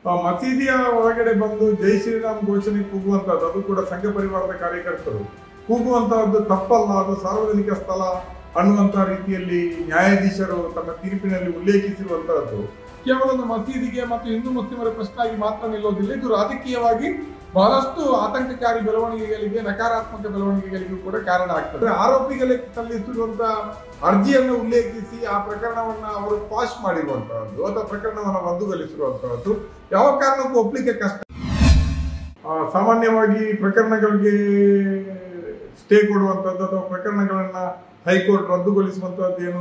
ಆ, ಮಸೀದಿಯ ಒಳಗಡೆ ಬಂದು ಜೈ ಶ್ರೀರಾಮ್ ಘೋಷಣೆ ಕೂಗುವಂತಹದ್ದು ಅದು ಕೂಡ ಸಂಘ ಪರಿವಾರದ ಕಾರ್ಯಕರ್ತರು ಕೂಗುವಂತಹದ್ದು ತಪ್ಪಲ್ಲ ಅದು ಸಾರ್ವಜನಿಕ ಸ್ಥಳ ಅನ್ನುವಂತಹ ರೀತಿಯಲ್ಲಿ ನ್ಯಾಯಾಧೀಶರು ತಮ್ಮ ತೀರ್ಪಿನಲ್ಲಿ ಉಲ್ಲೇಖಿಸಿರುವಂತಹದ್ದು ಕೇವಲ ಒಂದು ಮಸೀದಿಗೆ ಮತ್ತು ಹಿಂದೂ ಮುಸ್ಲಿಮರ ಪ್ರಶ್ನೆಯಾಗಿ ಮಾತ್ರ ನಿಲ್ಲೋದಿಲ್ಲ ಇದು ರಾಜಕೀಯವಾಗಿ ಬಹಳಷ್ಟು ಆತಂಕಕಾರಿ ಬೆಳವಣಿಗೆಗಳಿಗೆ ನಕಾರಾತ್ಮಕ ಬೆಳವಣಿಗೆಗಳಿಗೂ ಕೂಡ ಕಾರಣ ಆಗ್ತದೆ ಆರೋಪಿಗಳಿಗೆ ಸಲ್ಲಿಸಿರುವಂತಹ ಅರ್ಜಿಯನ್ನು ಉಲ್ಲೇಖಿಸಿ ಆ ಪ್ರಕರಣವನ್ನ ಅವರು ಪಾಸ್ ಮಾಡಿರುವಂತಹದ್ದು ಅಥವಾ ಪ್ರಕರಣವನ್ನು ರದ್ದುಗೊಳಿಸಿರುವಂತಹದ್ದು ಯಾವ ಕಾರಣಕ್ಕೂ ಒಪ್ಲಿಕ್ಕೆ ಕಷ್ಟ ಆ, ಸಾಮಾನ್ಯವಾಗಿ ಪ್ರಕರಣಗಳಿಗೆ ಸ್ಟೇ ಕೊಡುವಂಥದ್ದು ಅಥವಾ ಪ್ರಕರಣಗಳನ್ನ ಹೈಕೋರ್ಟ್ ರದ್ದುಗೊಳಿಸುವಂತಹದ್ದು ಏನು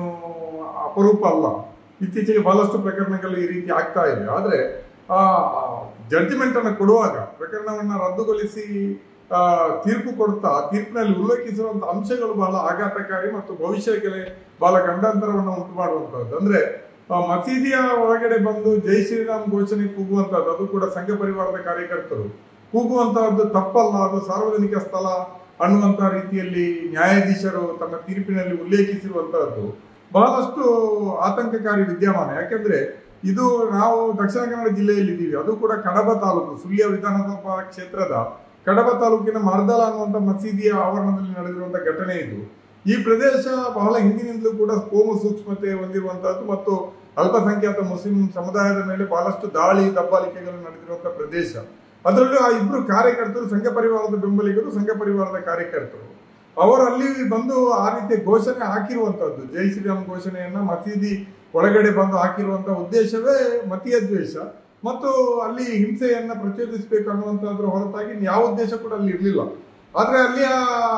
ಅಪರೂಪ ಅಲ್ಲ ಇತ್ತೀಚೆಗೆ ಬಹಳಷ್ಟು ಪ್ರಕರಣಗಳು ಈ ರೀತಿ ಆಗ್ತಾ ಇದೆ ಆದ್ರೆ ಆ ಜಡ್ಜ್ಮೆಂಟ್ ಅನ್ನು ಕೊಡುವಾಗ ಪ್ರಕರಣವನ್ನ ರದ್ದುಗೊಳಿಸಿ ಆ, ತೀರ್ಪು ಕೊಡ್ತಾ ತೀರ್ಪಿನಲ್ಲಿ ಉಲ್ಲೇಖಿಸಿರುವಂತಹ ಅಂಶಗಳು ಬಹಳ ಆಘಾತಕಾರಿ ಮತ್ತು ಭವಿಷ್ಯಕ್ಕೆ ಬಹಳ ಗಂಡಾಂತರವನ್ನು ಉಂಟು ಮಾಡುವಂತಹದ್ದು ಅಂದ್ರೆ ಆ, ಮಸೀದಿಯ ಒಳಗಡೆ ಬಂದು ಜೈ ಶ್ರೀರಾಮ್ ಘೋಷಣೆ ಕೂಗುವಂತಹದ್ದು ಅದು ಕೂಡ ಸಂಘ ಪರಿವಾರದ ಕಾರ್ಯಕರ್ತರು ಕೂಗುವಂತಹದ್ದು ತಪ್ಪಲ್ಲ ಅದು ಸಾರ್ವಜನಿಕ ಸ್ಥಳ ಅನ್ನುವಂತಹ ರೀತಿಯಲ್ಲಿ ನ್ಯಾಯಾಧೀಶರು ತಮ್ಮ ತೀರ್ಪಿನಲ್ಲಿ ಉಲ್ಲೇಖಿಸಿರುವಂತಹದ್ದು ಬಹಳಷ್ಟು ಆತಂಕಕಾರಿ ವಿದ್ಯಮಾನ ಯಾಕೆಂದ್ರೆ ಇದು ನಾವು ದಕ್ಷಿಣ ಕನ್ನಡ ಜಿಲ್ಲೆಯಲ್ಲಿದ್ದೀವಿ ಅದು ಕೂಡ ಕಡಬ ತಾಲೂಕು ಸುಳ್ಯ ವಿಧಾನಸಭಾ ಕ್ಷೇತ್ರದ ಕಡಬ ತಾಲೂಕಿನ ಮರ್ದಲ ಅನ್ನುವಂಥ ಮಸೀದಿಯ ಆವರಣದಲ್ಲಿ ನಡೆದಿರುವಂತಹ ಘಟನೆ ಇದು ಈ ಪ್ರದೇಶ ಬಹಳ ಹಿಂದಿನಿಂದಲೂ ಕೂಡ ಕೋಮು ಸೂಕ್ಷ್ಮತೆ ಹೊಂದಿರುವಂತಹದ್ದು ಮತ್ತು ಅಲ್ಪಸಂಖ್ಯಾತ ಮುಸ್ಲಿಂ ಸಮುದಾಯದ ಮೇಲೆ ಬಹಳಷ್ಟು ದಾಳಿ ದಬ್ಬಾಳಿಕೆಗಳು ನಡೆದಿರುವಂತಹ ಪ್ರದೇಶ ಅದರಲ್ಲೂ ಆ ಇಬ್ರು ಕಾರ್ಯಕರ್ತರು ಸಂಘ ಪರಿವಾರದ ಬೆಂಬಲಿಗರು ಸಂಘ ಪರಿವಾರದ ಕಾರ್ಯಕರ್ತರು ಅವರು ಅಲ್ಲಿ ಬಂದು ಆ ರೀತಿಯ ಘೋಷಣೆ ಹಾಕಿರುವಂತಹದ್ದು ಜೈ ಶ್ರೀರಾಮ್ ಘೋಷಣೆಯನ್ನ ಮಸೀದಿ ಒಳಗಡೆ ಬಂದು ಹಾಕಿರುವಂತಹ ಉದ್ದೇಶವೇ ಮತೀಯ ದ್ವೇಷ ಮತ್ತು ಅಲ್ಲಿ ಹಿಂಸೆಯನ್ನ ಪ್ರಚೋದಿಸಬೇಕು ಅನ್ನುವಂಥದ್ರ ಹೊರತಾಗಿ ಯಾವ ಉದ್ದೇಶ ಕೂಡ ಅಲ್ಲಿ ಇರಲಿಲ್ಲ ಆದ್ರೆ ಅಲ್ಲಿಯ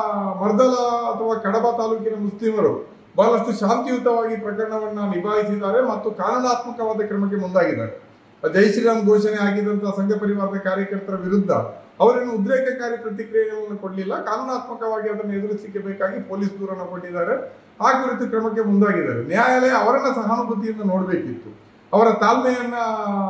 ಮರ್ದಲ ಅಥವಾ ಕಡಬ ತಾಲೂಕಿನ ಮುಸ್ಲಿಮರು ಬಹಳಷ್ಟು ಶಾಂತಿಯುತವಾಗಿ ಪ್ರಕರಣವನ್ನ ನಿಭಾಯಿಸಿದ್ದಾರೆ ಮತ್ತು ಕಾನೂನಾತ್ಮಕವಾದ ಕ್ರಮಕ್ಕೆ ಮುಂದಾಗಿದ್ದಾರೆ ಜೈ ಶ್ರೀರಾಮ್ ಘೋಷಣೆ ಆಗಿದಂತಹ ಸಂಘ ಪರಿವಾರದ ಕಾರ್ಯಕರ್ತರ ವಿರುದ್ಧ ಅವರೇನು ಉದ್ರೇಕಕಾರಿ ಪ್ರತಿಕ್ರಿಯೆಗಳನ್ನು ಕೊಡಲಿಲ್ಲ ಕಾನೂನಾತ್ಮಕವಾಗಿ ಅದನ್ನು ಎದುರಿಸಲಿಕ್ಕೆ ಬೇಕಾಗಿ ಪೊಲೀಸ್ ದೂರನ್ನು ಕೊಟ್ಟಿದ್ದಾರೆ ಆ ಕುರಿತು ಕ್ರಮಕ್ಕೆ ಮುಂದಾಗಿದ್ದಾರೆ ನ್ಯಾಯಾಲಯ ಅವರನ್ನ ಸಹಾನುಭೂತಿಯಿಂದ ನೋಡಬೇಕಿತ್ತು ಅವರ ತಾಳ್ಮೆಯನ್ನ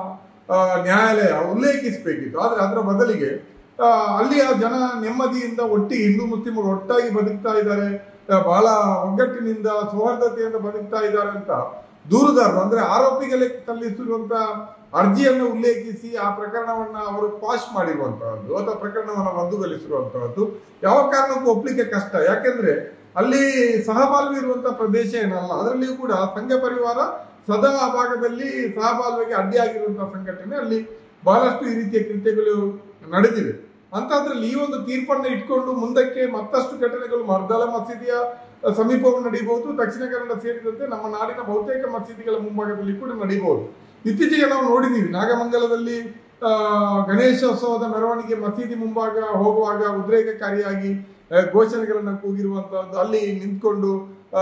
ಆ, ನ್ಯಾಯಾಲಯ ಉಲ್ಲೇಖಿಸಬೇಕಿತ್ತು ಆದ್ರೆ ಅದರ ಬದಲಿಗೆ ಆ, ಅಲ್ಲಿಯ ಜನ ನೆಮ್ಮದಿಯಿಂದ ಒಟ್ಟಿಗೆ ಹಿಂದೂ ಮುಸ್ಲಿಮರು ಒಟ್ಟಾಗಿ ಬದುಕ್ತಾ ಇದ್ದಾರೆ ಆ, ಬಹಳ ಒಗ್ಗಟ್ಟಿನಿಂದ ಸೌಹಾರ್ದತೆಯಿಂದ ಬದುಕ್ತಾ ಇದ್ದಾರೆ ಅಂತ ದೂರುದಾರರು ಅಂದ್ರೆ ಆರೋಪಿಗಳಿಗೆ ಸಲ್ಲಿಸಿರುವಂತ ಅರ್ಜಿಯನ್ನು ಉಲ್ಲೇಖಿಸಿ ಆ ಪ್ರಕರಣವನ್ನ ಅವರು ಪಾಸ್ ಮಾಡಿರುವಂತಹದ್ದು ಅಥವಾ ಪ್ರಕರಣವನ್ನು ರದ್ದುಗೊಳಿಸಿರುವಂತಹದ್ದು ಯಾವ ಕಾರಣಕ್ಕೂ ಒಪ್ಲಿಕ್ಕೆ ಕಷ್ಟ ಯಾಕೆಂದ್ರೆ ಅಲ್ಲಿ ಸಹಬಾಳ್ವೆ ಇರುವಂತಹ ಪ್ರದೇಶ ಏನಲ್ಲ ಅದರಲ್ಲಿಯೂ ಕೂಡ ಸಂಘ ಪರಿವಾರ ಸದಾ ಆ ಭಾಗದಲ್ಲಿ ಸಹಬಾಳ್ವೆಗೆ ಅಡ್ಡಿಯಾಗಿರುವಂತಹ ಸಂಘಟನೆ ಅಲ್ಲಿ ಬಹಳಷ್ಟು ಈ ರೀತಿಯ ಕೃತ್ಯಗಳು ನಡೆದಿವೆ ಅಂತದ್ರಲ್ಲಿ ಈ ಒಂದು ತೀರ್ಪನ್ನು ಇಟ್ಕೊಂಡು ಮುಂದಕ್ಕೆ ಮತ್ತಷ್ಟು ಘಟನೆಗಳು ಮರ್ದಲ ಮಸೀದಿಯ ಸಮೀಪವು ನಡೀಬಹುದು ದಕ್ಷಿಣ ಕನ್ನಡ ಸೇರಿದಂತೆ ನಮ್ಮ ನಾಡಿನ ಬಹುತೇಕ ಮಸೀದಿಗಳ ಮುಂಭಾಗದಲ್ಲಿ ಕೂಡ ನಡೀಬಹುದು ಇತ್ತೀಚೆಗೆ ನಾವು ನೋಡಿದೀವಿ ನಾಗಮಂಗಲದಲ್ಲಿ ಆ, ಗಣೇಶೋತ್ಸವದ ಮೆರವಣಿಗೆ ಮಸೀದಿ ಮುಂಭಾಗ ಹೋಗುವಾಗ ಉದ್ರೇಕಕಾರಿಯಾಗಿ ಆ, ಘೋಷಣೆಗಳನ್ನ ಕೂಗಿರುವಂತಹದ್ದು ಅಲ್ಲಿ ನಿಂತ್ಕೊಂಡು ಆ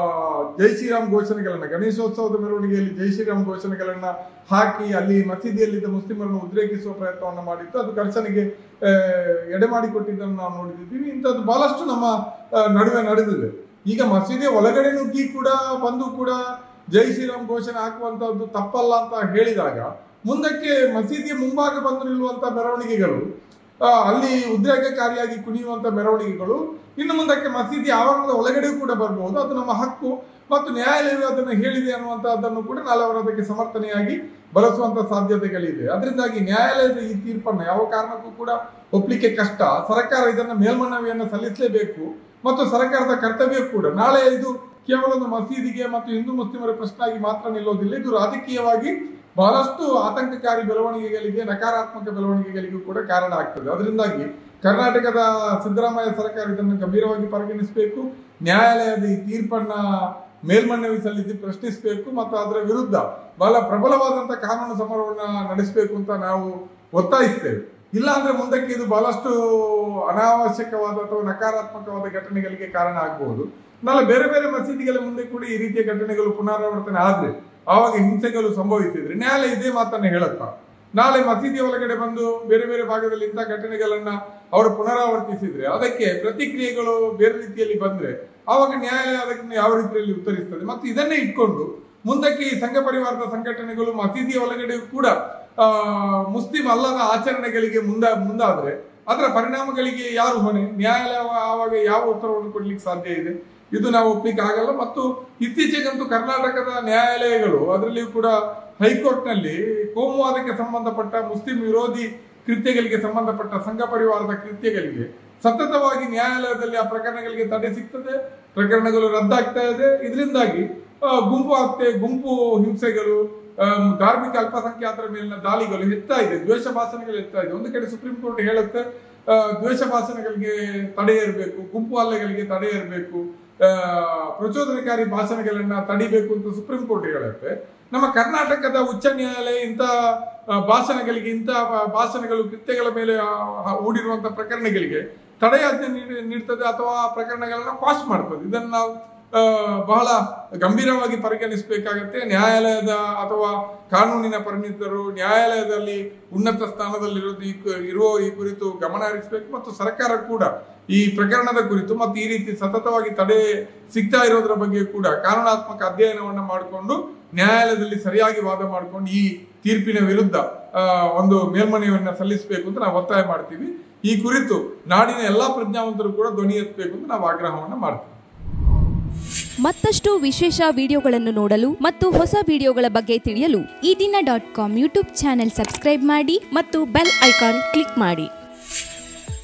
ಜೈ ಶ್ರೀರಾಮ್ ಘೋಷಣೆಗಳನ್ನ ಗಣೇಶೋತ್ಸವದ ಮೆರವಣಿಗೆಯಲ್ಲಿ ಜೈ ಶ್ರೀರಾಮ್ ಘೋಷಣೆಗಳನ್ನ ಹಾಕಿ ಅಲ್ಲಿ ಮಸೀದಿಯಲ್ಲಿದ್ದ ಮುಸ್ಲಿಮರನ್ನು ಉದ್ರೇಕಿಸುವ ಪ್ರಯತ್ನವನ್ನ ಮಾಡಿತ್ತು ಅದು ಘರ್ಷಣೆಗೆ ಆ, ಎಡೆ ಮಾಡಿಕೊಟ್ಟಿದ್ದನ್ನು ನಾವು ನೋಡಿದ್ದೀವಿ ಇಂಥದ್ದು ಬಹಳಷ್ಟು ನಮ್ಮ ಆ, ನಡುವೆ ನಡೆದಿದೆ ಈಗ ಮಸೀದಿಯ ಒಳಗಡೆ ನುಗ್ಗಿ ಕೂಡ ಬಂದು ಕೂಡ ಜೈ ಶ್ರೀರಾಮ್ ಘೋಷಣೆ ಹಾಕುವಂತಹದ್ದು ತಪ್ಪಲ್ಲ ಅಂತ ಹೇಳಿದಾಗ ಮುಂದಕ್ಕೆ ಮಸೀದಿಯ ಮುಂಭಾಗ ಬಂದು ನಿಲ್ಲುವಂತ ಮೆರವಣಿಗೆಗಳು ಆ, ಅಲ್ಲಿ ಉದ್ರೇಕಕಾರಿಯಾಗಿ ಕುಣಿಯುವಂತ ಮೆರವಣಿಗೆಗಳು ಇನ್ನು ಮುಂದಕ್ಕೆ ಮಸೀದಿ ಆವರಣದ ಒಳಗಡೆಯೂ ಕೂಡ ಬರಬಹುದು ಅದು ನಮ್ಮ ಹಕ್ಕು ಮತ್ತು ನ್ಯಾಯಾಲಯವು ಅದನ್ನು ಹೇಳಿದೆ ಅನ್ನುವಂತಹದ್ದನ್ನು ಕೂಡ ನಾಳೆ ಅವರು ಅದಕ್ಕೆ ಸಮರ್ಥನೆಯಾಗಿ ಬಳಸುವಂತ ಸಾಧ್ಯತೆಗಳಿದೆ ಅದರಿಂದಾಗಿ ನ್ಯಾಯಾಲಯದ ಈ ತೀರ್ಪನ್ನು ಯಾವ ಕಾರಣಕ್ಕೂ ಕೂಡ ಒಪ್ಲಿಕ್ಕೆ ಕಷ್ಟ ಸರ್ಕಾರ ಇದನ್ನ ಮೇಲ್ಮನವಿಯನ್ನು ಸಲ್ಲಿಸಲೇಬೇಕು ಮತ್ತು ಸರ್ಕಾರದ ಕರ್ತವ್ಯ ಕೂಡ ನಾಳೆ ಇದು ಕೇವಲ ಒಂದು ಮಸೀದಿಗೆ ಮತ್ತು ಹಿಂದೂ ಮುಸ್ಲಿಮರ ಪ್ರಶ್ನೆಯಾಗಿ ಮಾತ್ರ ನಿಲ್ಲೋದಿಲ್ಲ ಇದು ರಾಜಕೀಯವಾಗಿ ಬಹಳಷ್ಟು ಆತಂಕಕಾರಿ ಬೆಳವಣಿಗೆಗಳಿಗೆ ನಕಾರಾತ್ಮಕ ಬೆಳವಣಿಗೆಗಳಿಗೂ ಕೂಡ ಕಾರಣ ಆಗ್ತದೆ ಅದರಿಂದಾಗಿ ಕರ್ನಾಟಕದ ಸಿದ್ದರಾಮಯ್ಯ ಸರ್ಕಾರ ಇದನ್ನು ಗಂಭೀರವಾಗಿ ಪರಿಗಣಿಸಬೇಕು ನ್ಯಾಯಾಲಯದ ಈ ತೀರ್ಪನ್ನ ಮೇಲ್ಮನವಿ ಸಲ್ಲಿಸಿ ಪ್ರಶ್ನಿಸಬೇಕು ಮತ್ತು ಅದರ ವಿರುದ್ಧ ಬಹಳ ಪ್ರಬಲವಾದಂತಹ ಕಾನೂನು ಸಮರವನ್ನ ನಡೆಸಬೇಕು ಅಂತ ನಾವು ಒತ್ತಾಯಿಸ್ತೇವೆ ಇಲ್ಲ ಅಂದ್ರೆ ಮುಂದಕ್ಕೆ ಇದು ಬಹಳಷ್ಟು ಅನಾವಶ್ಯಕವಾದ ಅಥವಾ ನಕಾರಾತ್ಮಕವಾದ ಘಟನೆಗಳಿಗೆ ಕಾರಣ ಆಗಬಹುದು ನಾಳೆ ಬೇರೆ ಬೇರೆ ಮಸೀದಿಗಳ ಮುಂದೆ ಕೂಡ ಈ ರೀತಿಯ ಘಟನೆಗಳು ಪುನರಾವರ್ತನೆ ಆದ್ರೆ ಆವಾಗ ಹಿಂಸೆಗಳು ಸಂಭವಿಸಿದ್ರೆ ನ್ಯಾಯಾಲಯ ಇದೇ ಮಾತನ್ನ ಹೇಳುತ್ತಾ ನಾಳೆ ಮಸೀದಿ ಒಳಗಡೆ ಬಂದು ಬೇರೆ ಬೇರೆ ಭಾಗದಲ್ಲಿ ಇಂಥ ಘಟನೆಗಳನ್ನ ಅವರು ಪುನರಾವರ್ತಿಸಿದ್ರೆ ಅದಕ್ಕೆ ಪ್ರತಿಕ್ರಿಯೆಗಳು ಬೇರೆ ರೀತಿಯಲ್ಲಿ ಬಂದ್ರೆ ಆವಾಗ ನ್ಯಾಯಾಲಯ ಅದಕ್ಕೆ ಯಾವ ರೀತಿಯಲ್ಲಿ ಉತ್ತರಿಸ್ತದೆ ಮತ್ತು ಇದನ್ನೇ ಇಟ್ಕೊಂಡು ಮುಂದಕ್ಕೆ ಈ ಸಂಘ ಪರಿವಾರದ ಸಂಘಟನೆಗಳು ಮಸೀದಿಯ ಒಳಗಡೆ ಕೂಡ ಆ ಮುಸ್ಲಿಂ ಅಲ್ಲದ ಆಚರಣೆಗಳಿಗೆ ಮುಂದ ಮುಂದಾದ್ರೆ ಅದರ ಪರಿಣಾಮಗಳಿಗೆ ಯಾರು ಹೊಣೆ ನ್ಯಾಯಾಲಯ ಆವಾಗ ಯಾವ ಉತ್ತರವನ್ನು ಕೊಡ್ಲಿಕ್ಕೆ ಸಾಧ್ಯ ಇದೆ ಇದು ನಾವು ಒಪ್ಲಿಕ್ಕೆ ಆಗಲ್ಲ ಮತ್ತು ಇತ್ತೀಚೆಗಂತೂ ಕರ್ನಾಟಕದ ನ್ಯಾಯಾಲಯಗಳು ಅದರಲ್ಲಿಯೂ ಕೂಡ ಹೈಕೋರ್ಟ್ನಲ್ಲಿ ಕೋಮುವಾದಕ್ಕೆ ಸಂಬಂಧಪಟ್ಟ ಮುಸ್ಲಿಂ ವಿರೋಧಿ ಕೃತ್ಯಗಳಿಗೆ ಸಂಬಂಧಪಟ್ಟ ಸಂಘ ಪರಿವಾರದ ಕೃತ್ಯಗಳಿಗೆ ಸತತವಾಗಿ ನ್ಯಾಯಾಲಯದಲ್ಲಿ ಆ ಪ್ರಕರಣಗಳಿಗೆ ತಡೆ ಸಿಗ್ತದೆ ಪ್ರಕರಣಗಳು ರದ್ದಾಗ್ತಾ ಇದೆ ಇದರಿಂದಾಗಿ ಆ, ಗುಂಪು ಹತ್ಯೆ ಗುಂಪು ಹಿಂಸೆಗಳು ಆಮ್, ಧಾರ್ಮಿಕ ಅಲ್ಪಸಂಖ್ಯಾತರ ಮೇಲಿನ ದಾಳಿಗಳು ಹೆಚ್ಚಾ ಇದೆ ದ್ವೇಷ ಭಾಷಣಗಳು ಹೆಚ್ಚಾ ಇದೆ ಒಂದು ಕಡೆ ಸುಪ್ರೀಂ ಕೋರ್ಟ್ ಹೇಳುತ್ತೆ ಆ, ದ್ವೇಷ ಭಾಷಣಗಳಿಗೆ ತಡೆ ಇರಬೇಕು ಗುಂಪು ಹಲ್ಲೆಗಳಿಗೆ ತಡೆ ಇರಬೇಕು ಪ್ರಚೋದನಕಾರಿ ಭಾಷಣಗಳನ್ನ ತಡಿಬೇಕು ಅಂತ ಸುಪ್ರೀಂ ಕೋರ್ಟ್ ಹೇಳುತ್ತೆ ನಮ್ಮ ಕರ್ನಾಟಕದ ಉಚ್ಚ ನ್ಯಾಯಾಲಯ ಇಂಥ ಆ, ಭಾಷಣಗಳಿಗೆ ಇಂಥ ಭಾ- ಭಾಷಣಗಳು ಕೃತ್ಯಗಳ ಮೇಲೆ ಆ, ಆ, ಹೂಡಿರುವಂತಹ ಪ್ರಕರಣಗಳಿಗೆ ತಡೆಯಾಜ್ಞೆ ನೀಡಿ- ನೀಡ್ತದೆ ಅಥವಾ ಆ ಪ್ರಕರಣಗಳನ್ನ ಪಾಸ್ ಮಾಡ್ತದೆ ಇದನ್ನು ನಾವು ಆ, ಬಹಳ ಗಂಭೀರವಾಗಿ ಪರಿಗಣಿಸಬೇಕಾಗತ್ತೆ ನ್ಯಾಯಾಲಯದ ಅಥವಾ ಕಾನೂನಿನ ಪರಿಣಿತರು ನ್ಯಾಯಾಲಯದಲ್ಲಿ ಉನ್ನತ ಸ್ಥಾನದಲ್ಲಿರೋದು ಈ ಕು- ಇರುವ ಈ ಕುರಿತು ಗಮನ ಹರಿಸಬೇಕು ಮತ್ತು ಸರ್ಕಾರ ಕೂಡ ಈ ಪ್ರಕರಣದ ಕುರಿತು ಮತ್ತು ಈ ರೀತಿ ಸತತವಾಗಿ ತಡೆ ಸಿಗ್ತಾ ಇರೋದ್ರ ಬಗ್ಗೆ ಕೂಡ ಕಾರಣಾತ್ಮಕ ಅಧ್ಯಯನವನ್ನ ಮಾಡಿಕೊಂಡು ನ್ಯಾಯಾಲಯದಲ್ಲಿ ಸರಿಯಾಗಿ ವಾದ ಮಾಡಿಕೊಂಡು ಈ ತೀರ್ಪಿನ ವಿರುದ್ಧ ಆ, ಒಂದು ಮೇಲ್ಮನವಿಯನ್ನ ಸಲ್ಲಿಸಬೇಕು ಅಂತ ನಾವು ಒತ್ತಾಯ ಮಾಡ್ತೀವಿ ಈ ಕುರಿತು ನಾಡಿನ ಎಲ್ಲಾ ಪ್ರಜ್ಞಾವಂತರು ಕೂಡ ಧ್ವನಿ ಎತ್ತಬೇಕು ಅಂತ ನಾವು ಆಗ್ರಹವನ್ನ ಮಾಡ್ತೀವಿ ಮತ್ತಷ್ಟು ವಿಶೇಷ ವಿಡಿಯೋಗಳನ್ನು ನೋಡಲು ಮತ್ತು ಹೊಸ ವಿಡಿಯೋಗಳ ಬಗ್ಗೆ ತಿಳಿಯಲು Ee Dina dot com YouTube channel subscribe ಮಾಡಿ ಮತ್ತು ಬೆಲ್ ಐಕಾನ್ ಕ್ಲಿಕ್ ಮಾಡಿ